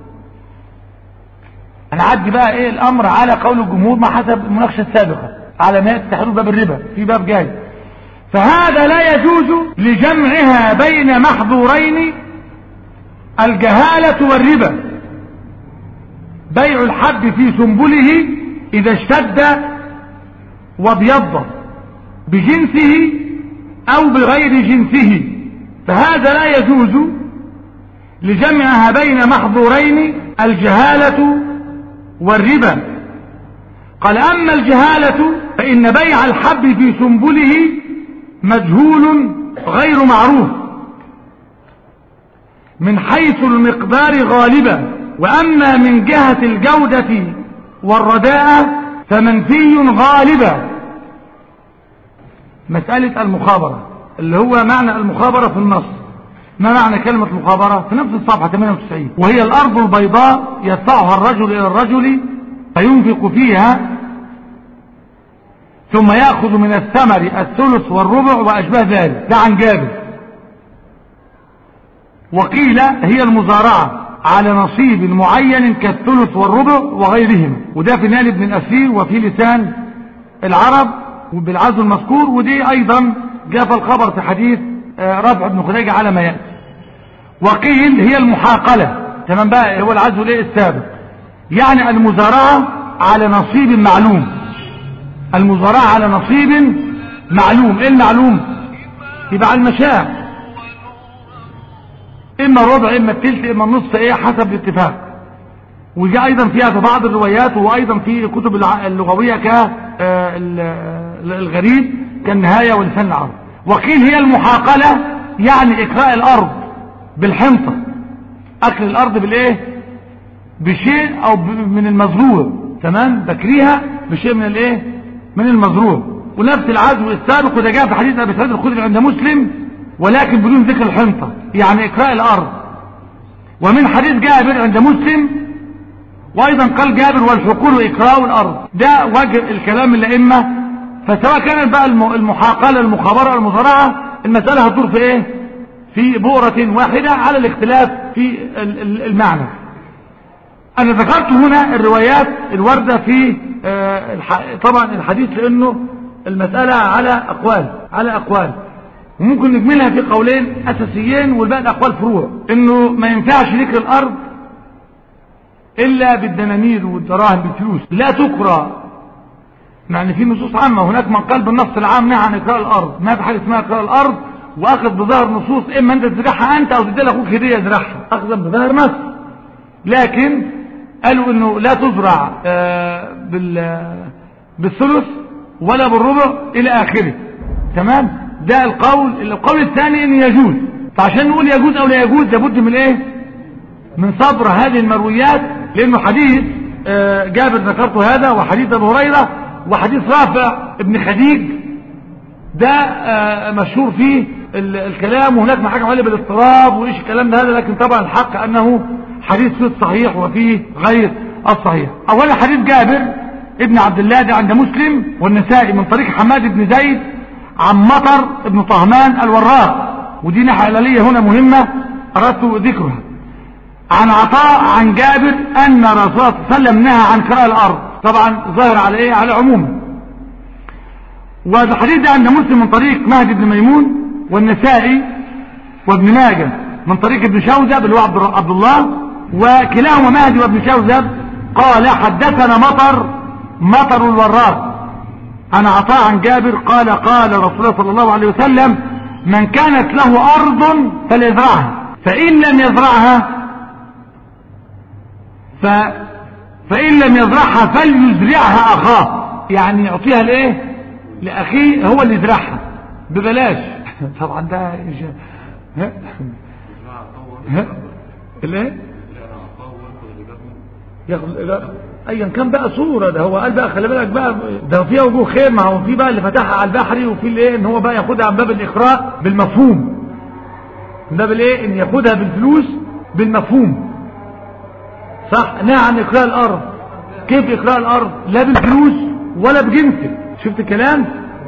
أنا عدي بقى إيه الأمر على قول الجمهور ما حسب المناقشة السابقة على ما تحرير باب الربا في باب جاي فهذا لا يجوز لجمعها بين محظورين الجهالة والربا بيع الحب في سنبله إذا اشتد وابيض بجنسه أو بغير جنسه فهذا لا يجوز لجمعها بين محظورين الجهالة والربا قال أما الجهالة فإن بيع الحب في سنبله مجهول غير معروف من حيث المقدار غالبا وأما من جهة الجودة والرداءة فمنفي غالبا مسألة المخابرة اللي هو معنى المخابرة في النص ما معنى كلمة مخابرة في نفس الصفحة 98 وهي الأرض البيضاء يدفعها الرجل إلى الرجل فينفق فيها ثم يأخذ من الثمر الثلث والربع وأشباه ذلك ده عن جابر وقيل هي المزارعة على نصيب معين كالثلث والربع وغيرهما وده في نال ابن الأسير وفي لسان العرب وبالعزو المذكور ودي أيضا جاء في الخبر في حديث رفع بن خديجة على ما يأتي وقيل هي المحاقلة تمام بقى هو العزو الايه السابق يعني المزارعة على نصيب معلوم المزارعة على نصيب معلوم ايه المعلوم يبقى على المشاع اما الربع اما التلت اما النص ايه حسب الاتفاق وجاء ايضا فيها في بعض الروايات وايضا في كتب اللغوية كالغريب كالنهاية ولسان العرب وقيل هي المحاقلة يعني اكراء الارض بالحنطة اكل الارض بالايه بشيء او من المزروع تمام بكريها بشيء من الايه من المزروع ونفس العزو السابق وده جاء في حديث ابي سعيد الخدري عند مسلم ولكن بدون ذكر الحنطة يعني اكراء الارض ومن حديث جابر عند مسلم وايضا قال جابر والحقول اكراء الارض ده وجه الكلام الائمه فسواء كانت بقى المحاقله المخابره المزارعه المساله هتدور في ايه في بؤره واحده على الاختلاف في المعنى انا ذكرت هنا الروايات الوارده في طبعا الحديث لانه المساله على اقوال على اقوال وممكن نجملها في قولين اساسيين والباقي الاقوال فروع انه ما ينفعش ذكر الارض الا بالدنانير والدراهم بالفلوس لا تكرى يعني في نصوص عامه هناك من قال بالنص العام نهى عن اكراء الارض ما في حاجه اسمها اكراء الارض واخذ بظاهر نصوص اما انت تزرعها انت او تدي لاخوك هديه يزرعها اخذا بظاهر نص لكن قالوا انه لا تزرع بال بالثلث ولا بالربع الى اخره تمام ده القول القول الثاني ان يجوز فعشان نقول يجوز او لا يجوز لابد من ايه من صبر هذه المرويات لانه حديث جابر ذكرته هذا وحديث ابو هريره وحديث رافع ابن خديج ده مشهور فيه الكلام وهناك ما حكم عليه بالاضطراب وايش الكلام ده هذا لكن طبعا الحق انه حديث فيه الصحيح وفيه غير الصحيح اولا حديث جابر ابن عبد الله ده عند مسلم والنسائي من طريق حماد بن زيد عن مطر ابن طهمان الوراق ودي ناحية علالية هنا مهمة أردت ذكرها عن عطاء عن جابر أن رسول الله صلى الله عليه وسلم نهى عن كراء الأرض طبعا ظاهر على إيه على عموم والحديث ده عند مسلم من طريق مهدي بن ميمون والنسائي وابن ماجه من طريق ابن شوذب اللي هو عبد الله وكلاهما مهدي وابن شوذب قال حدثنا مطر مطر الوراق عن عطاء عن جابر قال قال رسول الله صلى الله عليه وسلم من كانت له أرض فليزرعها فإن لم يزرعها ف... فإن لم يزرعها فليزرعها أخاه يعني يعطيها لإيه لأخيه هو اللي يزرعها ببلاش طبعا ده ها ها الايه ياخد الاجابه ايا كان بقى صوره ده هو قال بقى خلي بالك بقى ده فيها وجوه خير ما هو في بقى اللي فتحها على البحري وفي الايه ان هو بقى ياخدها عن باب الاقراء بالمفهوم من باب الايه ان ياخدها بالفلوس بالمفهوم صح نهى عن اقراء الارض كيف اقراء الارض لا بالفلوس ولا بجنسه شفت الكلام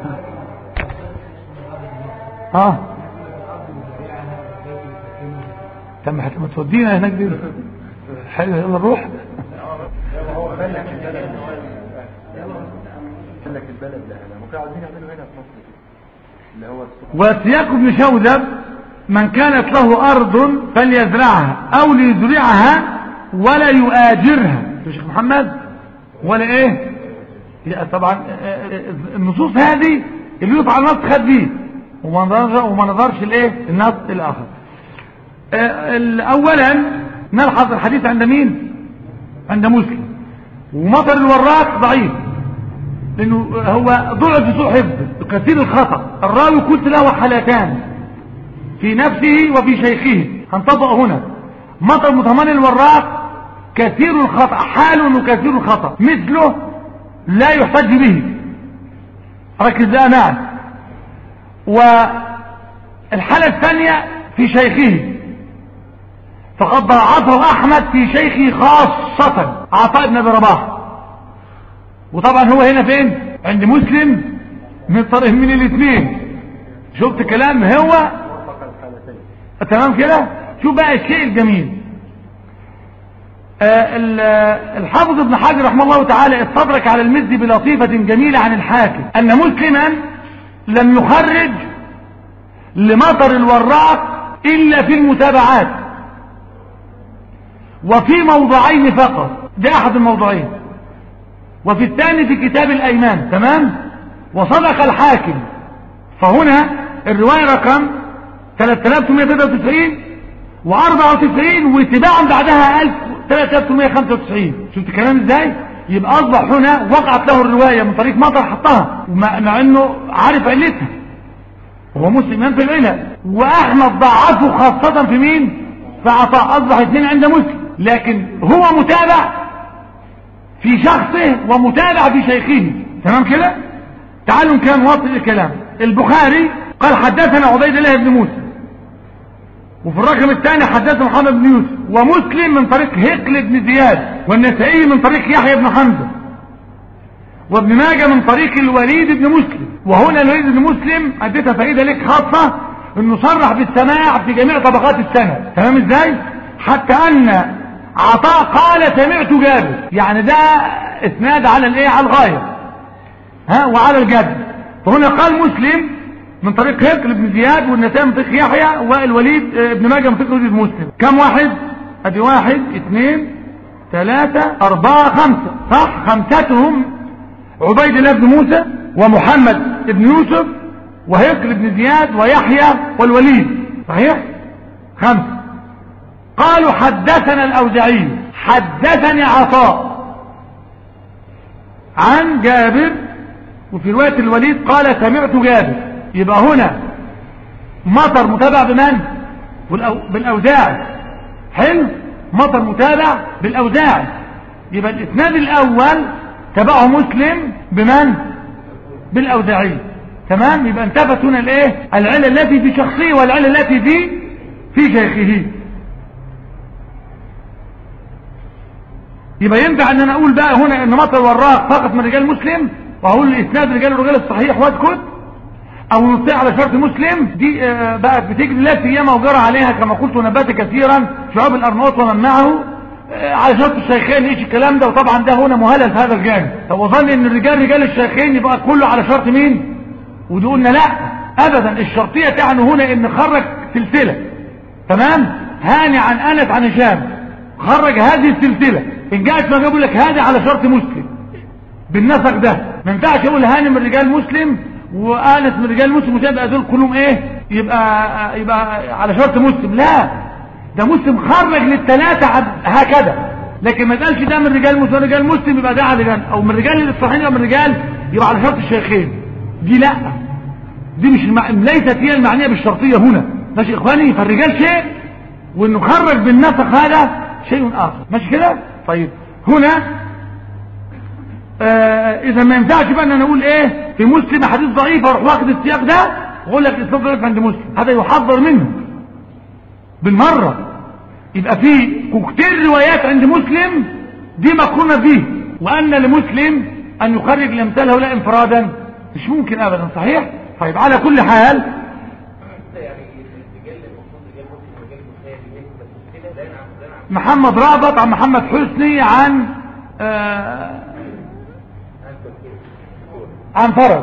اه طب ما تودينا هناك دي حلو يلا نروح هو قال لك البلد قال لك البلد لا لا ممكن عايزين يعملوا هنا في مصر اللي هو وسياق ابن شوذب من كانت له أرض فليزرعها أو ليزرعها ولا يؤاجرها يا شيخ محمد ولا إيه لا طبعا النصوص هذه اللي يطلع النص خد بيه وما نظرش وما نظرش الايه النص الاخر اولا نلحظ الحديث عند مين عند مسلم ومطر الوراق ضعيف لانه هو ضعف في سوء حفظه كثير الخطا الراوي قلت له حالتان في نفسه وفي شيخه هنطبق هنا مطر متمن الوراق كثير الخطا حال وكثير الخطا مثله لا يحتج به ركز بقى معي والحالة الثانية في شيخه فقد ضاعفه أحمد في شيخه خاصة عطاء بن أبي رباح وطبعا هو هنا فين عند مسلم من طريق من الاثنين شفت كلام هو تمام كده شوف بقى الشيء الجميل آه الحافظ ابن حجر رحمه الله تعالى استدرك على المزي بلطيفة جميلة عن الحاكم أن مسلما لم يخرج لمطر الوراق إلا في المتابعات وفي موضعين فقط ده أحد الموضعين وفي الثاني في كتاب الأيمان تمام وصدق الحاكم فهنا الرواية رقم 3893 و94 واتباعا بعدها 3895 شفت الكلام ازاي يبقى اصبح هنا وقعت له الرواية من طريق مطر حطها مع انه عارف علتها هو مسلم ينفي العلة واحمد ضعفه خاصة في مين في عطاء اصبح اثنين عند مسلم لكن هو متابع في شخصه ومتابع في شيخه تمام كده تعالوا كان واصل الكلام البخاري قال حدثنا عبيد الله بن موسى وفي الرقم الثاني حدثنا محمد بن يوسف ومسلم من طريق هقل بن زياد والنسائي من طريق يحيى بن حمزه وابن ماجه من طريق الوليد بن مسلم وهنا الوليد بن مسلم اديتها فائده لك خاصه انه صرح بالسماع في جميع طبقات السنه تمام ازاي حتى ان عطاء قال سمعت جابر يعني ده اسناد على الايه على الغايه ها وعلى الجد فهنا قال مسلم من طريق هقل بن زياد والنسائي من طريق يحيى والوليد بن ماجه من طريق الوليد مسلم كم واحد ادي واحد اثنين ثلاثة اربعة خمسة صح خمستهم عبيد الله بن موسى ومحمد بن يوسف وهقل بن زياد ويحيى والوليد صحيح خمسة قالوا حدثنا الاوزاعي حدثني عطاء عن جابر وفي رواية الوليد قال سمعت جابر يبقى هنا مطر متابع بمن بالاوزاع حلو مطر متابع بالاوزاع يبقى الاسناد الاول تبعه مسلم بمن بالاوزاعي تمام يبقى انتبهت هنا الايه العله التي في شخصه والعله التي في في شيخه يبقى ينفع ان انا اقول بقى هنا ان مطر وراق فقط من رجال مسلم واقول الاسناد رجال الرجال الصحيح واسكت او نصيح على شرط مسلم دي آه بقت بتجري لا سيما وجرى عليها كما قلت ونبات كثيرا شعاب الارناط ومن معه آه على شرط الشيخين ايش الكلام ده وطبعا ده هنا مهلل في هذا الجانب طب وظن ان الرجال رجال الشيخين يبقى كله على شرط مين ودي قلنا لا ابدا الشرطيه تعني هنا ان خرج سلسله تمام هاني عن انس عن هشام خرج هذه السلسله ان جاءت ما جابوا لك هذا على شرط مسلم بالنسق ده ما ينفعش اقول هاني من رجال مسلم وانس من رجال مسلم وتبقى دول كلهم ايه يبقى يبقى على شرط مسلم لا ده مسلم خرج للثلاثة عد- هكذا لكن ما تقالش ده من رجال مسلم رجال مسلم يبقى ده على رجال او من رجال الصحيحين او من رجال يبقى على شرط الشيخين دي لا دي مش المع... ليست هي المعنية بالشرطية هنا ماشي يا اخواني فالرجال شيء وانه خرج بالنسخ هذا شيء اخر ماشي كده طيب هنا آه اذا ما ينفعش بقى ان انا اقول ايه في مسلم حديث ضعيف اروح واخد السياق ده واقول لك الاسلام ضعيف عند مسلم هذا يحذر منه بالمره يبقى في كتير روايات عند مسلم دي مقرونه به وان لمسلم ان يخرج الامثال هؤلاء انفرادا مش ممكن ابدا صحيح طيب على كل حال يعني الرجال المفروض رجال مسلم ورجال بخاري بس كده ده نعم ده نعم محمد رابط عن محمد حسني عن آه عن فرج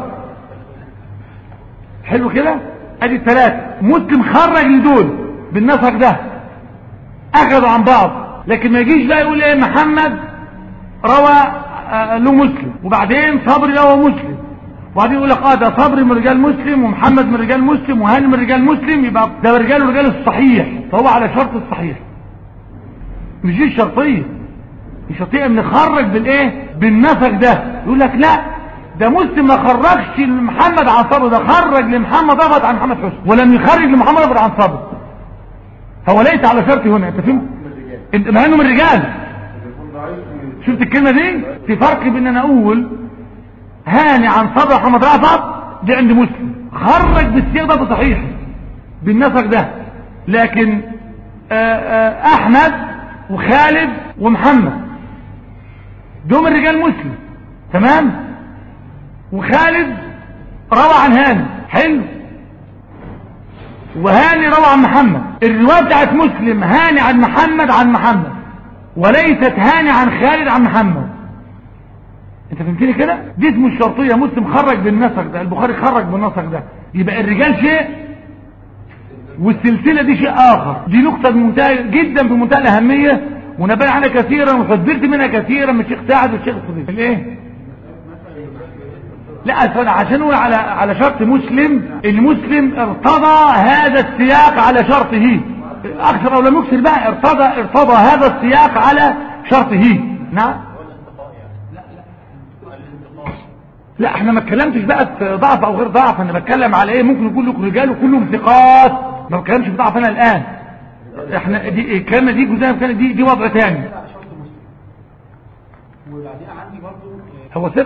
حلو كده ادي الثلاثة مسلم خرج لدول بالنسق ده اخذوا عن بعض لكن ما يجيش بقى يقول ايه محمد روى آه له مسلم وبعدين صبري روى مسلم وبعدين يقول لك اه ده صبري من رجال مسلم ومحمد من رجال مسلم وهاني من رجال مسلم يبقى ده رجال رجال الصحيح فهو على شرط الصحيح مش دي الشرطيه الشرطيه ان نخرج بالايه بالنسق ده يقول لك لا ده مسلم ما خرجش لمحمد عن صبر ده خرج لمحمد رفض عن محمد حسن ولم يخرج لمحمد رفض عن صبر هو ليس على شرطي هنا انت فهمت انت مع انه من رجال شفت الكلمه دي في فرق بين انا اقول هاني عن صبر محمد رفض دي عند مسلم خرج بالسياق ده صحيح بالنسق ده لكن آآ آآ احمد وخالد ومحمد دول من رجال مسلم تمام وخالد روى عن هاني حلو وهاني روى عن محمد الرواية بتاعت مسلم هاني عن محمد عن محمد وليست هاني عن خالد عن محمد انت فهمتني كده دي اسمه الشرطية مسلم خرج بالنسق ده البخاري خرج بالنسق ده يبقى الرجال شيء والسلسلة دي شيء آخر دي نقطة منتهى جدا في منتهى الأهمية ونبه عنها كثيرا وحذرت منها كثيرا من الشيخ سعد والشيخ الصديق الايه لا أصل عشان نقول على على شرط مسلم المسلم ارتضى هذا السياق على شرطه اكثر او لم يكثر بقى ارتضى ارتضى هذا السياق على شرطه نعم لا احنا ما اتكلمتش بقى في ضعف او غير ضعف انا بتكلم على ايه ممكن يكون لكم رجال وكلهم ثقات ما بتكلمش في ضعف انا الان احنا دي الكلمه دي جزء من دي دي وضع ثاني على شرط مسلم وبعدين عندي برضو آه، هو ثقه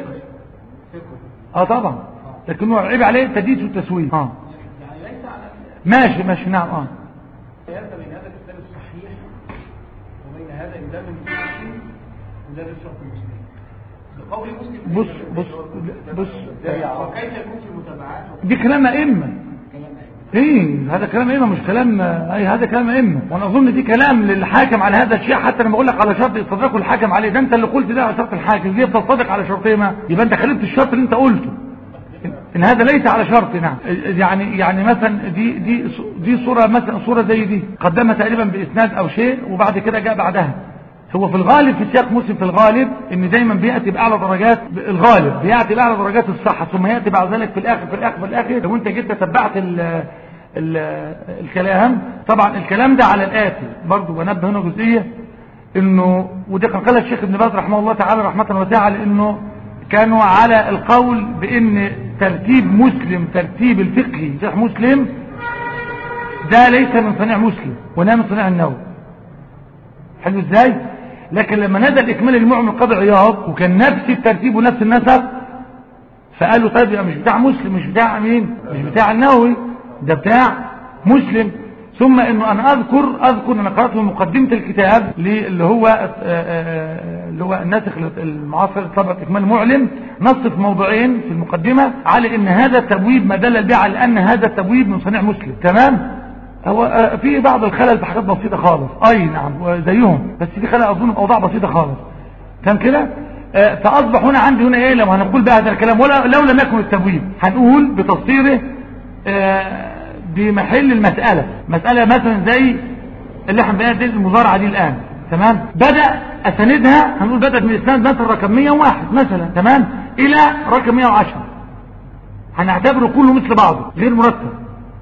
فقه اه طبعا لكن هو عيب عليه التدليس والتسويق اه يعني ليس على ماشي ماشي نعم اه يبدا بين هذا الكتاب الصحيح وبين هذا ده من مسلم وده من شرط مسلم بقول مسلم بص بص بص وكيف يكون في المتابعات دي كلام ائمه وكلام ايه هذا كلام ائمه مش كلام اي هذا كلام ائمه وانا اظن دي كلام للحاكم على هذا الشيء حتى لما بقول لك على شرط يصدقوا الحاكم عليه ده انت اللي قلت ده على شرط الحاكم دي بتصدق على شرطهما يبقى انت خالفت الشرط اللي انت قلته إن- ان هذا ليس على شرط نعم يعني يعني مثلا دي دي دي صوره مثلا صوره زي دي قدمها تقريبا باسناد او شيء وبعد كده جاء بعدها هو في الغالب في سياق مسلم في الغالب ان دايما بياتي باعلى درجات الغالب بياتي باعلى درجات الصحه ثم ياتي بعد ذلك في الاخر في الاخر في الاخر لو انت جيت تتبعت ال ال الكلام طبعا الكلام ده على الاتي برضه بنبه هنا جزئيه انه ودي كان قال الشيخ ابن باز رحمه الله تعالى رحمه واسعه لانه كانوا على القول بان ترتيب مسلم ترتيب الفقهي صحيح مسلم ده ليس من صنيع مسلم ولا من صنيع النووي حلو ازاي لكن لما نزل اكمال المعمل القاضي عياض وكان نفس الترتيب ونفس النسب فقالوا طيب يبقى مش بتاع مسلم مش بتاع مين مش بتاع النووي ده بتاع مسلم ثم انه انا اذكر اذكر انا قرات في مقدمه الكتاب اللي هو آه، آه، اللي هو الناسخ المعاصر طبعه اكمال معلم نص في موضوعين في المقدمه على ان هذا التبويب ما دل به على ان هذا التبويب من صنيع مسلم تمام هو آه، في بعض الخلل في حاجات بسيطه خالص اي نعم زيهم بس في خلل اظن في اوضاع بسيطه خالص كان كده آه، فاصبح هنا عندي هنا ايه لو هنقول بقى هذا الكلام ولا لو لم يكن التبويب هنقول بتصديره آه، بمحل المسألة مسألة مثلا زي اللي احنا بنقول دي المزارعة دي الآن تمام بدأ أساندها هنقول بدأت من إسناد مثلا رقم 101 مثلا تمام إلى رقم 110 هنعتبره كله مثل بعضه غير مرتب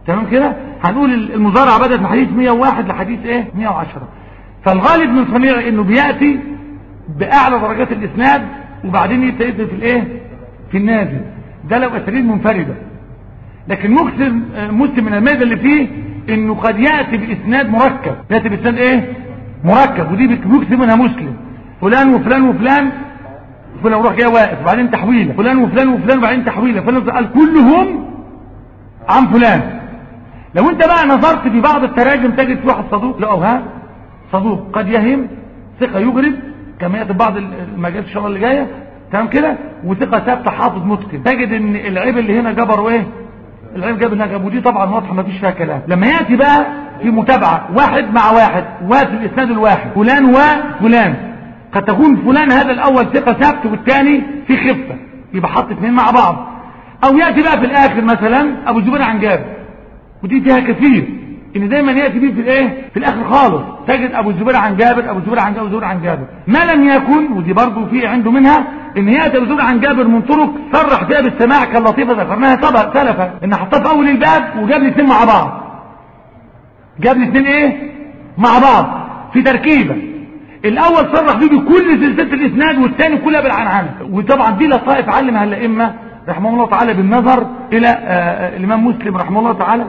تمام كده هنقول المضارعة بدأت من حديث 101 لحديث ايه 110 فالغالب من صنيع انه بيأتي باعلى درجات الاسناد وبعدين يبدأ يبدأ في الايه في النازل ده لو اساليب منفردة لكن مكسر مسلم من الميزة اللي فيه انه قد يأتي باسناد مركب يأتي باسناد ايه مركب ودي بيكسر منها مسلم فلان وفلان وفلان فلان وروح جاي واقف وبعدين تحويله فلان وفلان وفلان وبعدين تحويله فلان قال كلهم عن فلان لو انت بقى نظرت في بعض التراجم تجد في واحد صدوق لا ها صدوق قد يهم ثقة يجرب كما يأتي بعض المجالات الشغل اللي جاية تمام كده وثقة ثابتة حافظ متقن تجد ان العيب اللي هنا جبره ايه العيب جاب هنا جاب ودي طبعا واضحة ما فيش فيها كلام لما يأتي بقى في متابعة واحد مع واحد وفي الاسناد الواحد فلان وفلان قد تكون فلان هذا الاول ثقة ثابت والثاني في خفة يبقى حط اثنين مع بعض او يأتي بقى في الاخر مثلا ابو الزبير عن جابر ودي فيها كثير ان دايما ياتي بيه في الايه في الاخر خالص تجد ابو الزبير عن جابر ابو الزبير عن جابر ابو الزبير عن جابر ما لم يكن ودي برضه في عنده منها ان ياتي ابو الزبير عن جابر من طرق صرح فيها بالسماع كاللطيفه ذكرناها سبق سلفا ان حطها في اول الباب وجاب لي اثنين مع بعض جاب لي اثنين ايه مع بعض في تركيبه الاول صرح فيه بكل سلسله الاسناد والثاني كلها بالعنعنه وطبعا دي لطائف علمها الائمه رحمه الله تعالى بالنظر الى آه الامام مسلم رحمه الله تعالى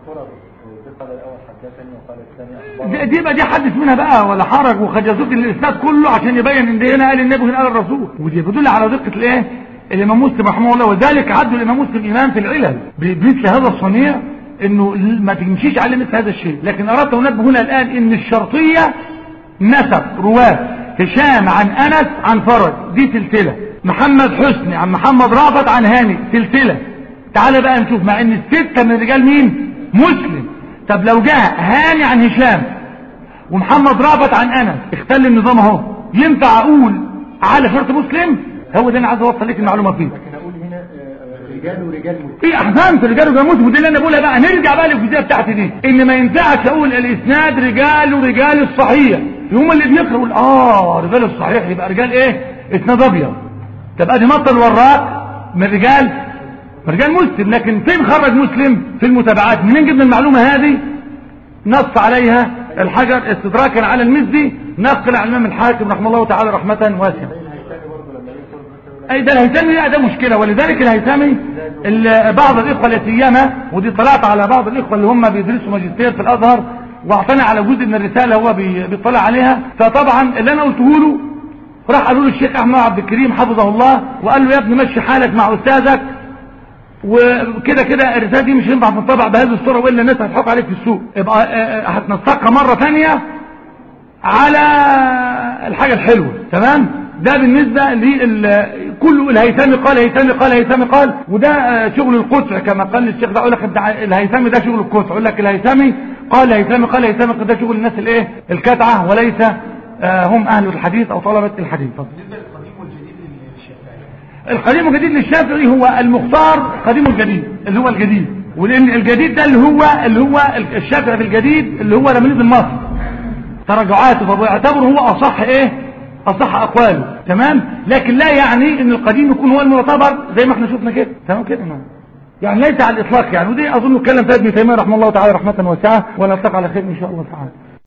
دي, دي بقى دي حدث منها بقى ولا حرج وخجزوك الاسناد كله عشان يبين ان دي هنا قال النبي هنا قال الرسول ودي بتدل على دقه الايه الامام مسلم رحمه الله وذلك عدوا الامام مسلم امام في العلل بمثل هذا الصنيع انه ما تمشيش عليه مثل هذا الشيء لكن اردت ان انبه هنا الان ان الشرطيه نسب رواه هشام عن انس عن فرج دي سلسله محمد حسني عن محمد رافت عن هاني سلسله تعال بقى نشوف مع ان السته من رجال مين مسلم طب لو جاء هاني عن هشام ومحمد رافت عن انس اختل النظام اهو ينفع اقول على شرط مسلم هو ده انا عايز اوصل لك المعلومه فيه لكن اقول هنا آه، رجال ورجال مسلم ايه احسنت رجال ورجال مسلم ودي اللي انا بقولها بقى نرجع بقى للجزئيه بتاعتي دي ان ما ينفعش اقول الاسناد رجال ورجال الصحيح هم اللي بيقرأوا يقول اه رجال الصحيح يبقى رجال ايه اسناد ابيض تبقى دي مطل وراك من رجال من رجال مسلم لكن فين خرج مسلم في المتابعات منين جبنا المعلومه هذه نص عليها الحجر استدراكا على المزي نقل عن الامام الحاكم رحمه الله تعالى رحمه واسعه الهيثمي برضه لما يذكر مثلا اي ده الهيثمي لا ده مشكله ولذلك الهيثمي ال- بعض الاخوه لا سيما ودي طلعت على بعض الاخوه اللي هم بيدرسوا ماجستير في الازهر واعتنى على جزء من الرساله هو بي- بيطلع عليها فطبعا اللي انا قلته له راح قالوا له الشيخ احمد عبد الكريم حفظه الله وقال له يا ابني مشي حالك مع استاذك وكده كده الرساله دي مش ينفع تنطبع بهذه الصوره والا الناس هتحط عليك في السوق يبقى آه، آه، هتنسقها مره ثانيه على الحاجة الحلوة تمام ده بالنسبة لل كل الهيثمي قال هيثمي قال هيثمي قال وده آه، شغل القطع كما قال الشيخ ده اقول لك بتاع الهيثمي ده شغل القطع اقول لك الهيثمي قال هيثمي قال هيثمي قال ده شغل الناس الايه الكتعة وليس آه، هم اهل الحديث او طلبة الحديث اتفضل. بالنسبه للقديم والجديد للشافعي القديم والجديد للشافعي هو المختار قديم والجديد اللي هو الجديد ولان الجديد ده اللي هو اللي هو الشافعي في الجديد اللي هو لما نزل مصر تراجعاته فبيعتبر هو اصح ايه اصح اقواله تمام لكن لا يعني ان القديم يكون هو المعتبر زي ما احنا شفنا كده تمام كده نعم. يعني ليس على الاطلاق يعني ودي اظن اتكلم فيها ابن تيميه رحمه الله تعالى رحمه واسعه ونلتقي على خير ان شاء الله تعالى